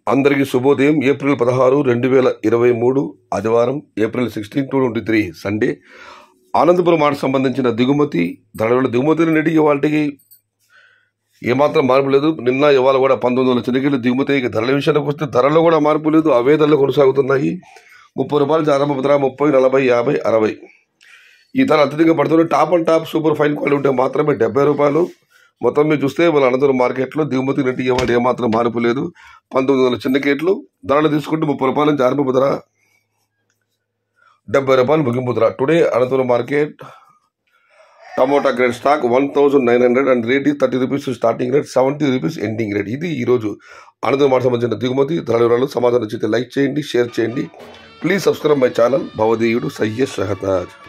అందరికీ శుభోదయం ఏప్రిల్ పదహారు రెండు వేల ఇరవై మూడు ఆదివారం April sixteen two twenty three Sunday Anandapuram మాట సంబంధించిన దిగుమతి ధరల దిగుమతి నేటి ఇవాళకి ఏమాత్రం మార్పు లేదు నిన్న ఇవాళ కూడా పంతొమ్మిది వందల చిన్నగిళ్ళు దిగుమతి ఇక ధరల విషయానికి వస్తే ధరల్లో కూడా మార్పు లేదు అవే ధరలు కొనసాగుతున్నాయి ముప్పై రూపాయలు చారమ్మ ధర ముప్పై నలభై యాభై అరవై ఈ ధర అత్యధికంగా పడుతుంది top and top super fine quality ఉంటే మాత్రమే డెబ్బై రూపాయలు మొత్తం మీరు చూస్తే మన అనంతరం మార్కెట్లో దిగుమతి నెట్టి ఇవాళ ఏమాత్రం మార్పు లేదు పంతొమ్మిది వందల చిన్న కేట్లు ధరలు తీసుకుంటే ముప్పై రూపాయల నుంచి ఆరంభ ధర డెబ్బై రూపాయలు ముగింపు ధర today Anantapuram market tomato grade stock one thousand nine hundred and rate thirty rupees starting rate seventy rupees ending rate ఇది ఈరోజు అనంతపురం మాట సంబంధించిన దిగుమతి ధరల వివరాలు సమాధానం చేస్తే లైక్ చేయండి షేర్ చేయండి ప్లీజ్ సబ్స్క్రైబ్ మై ఛానల్ భవదీయుడు సయ్యద్ షహతాజ్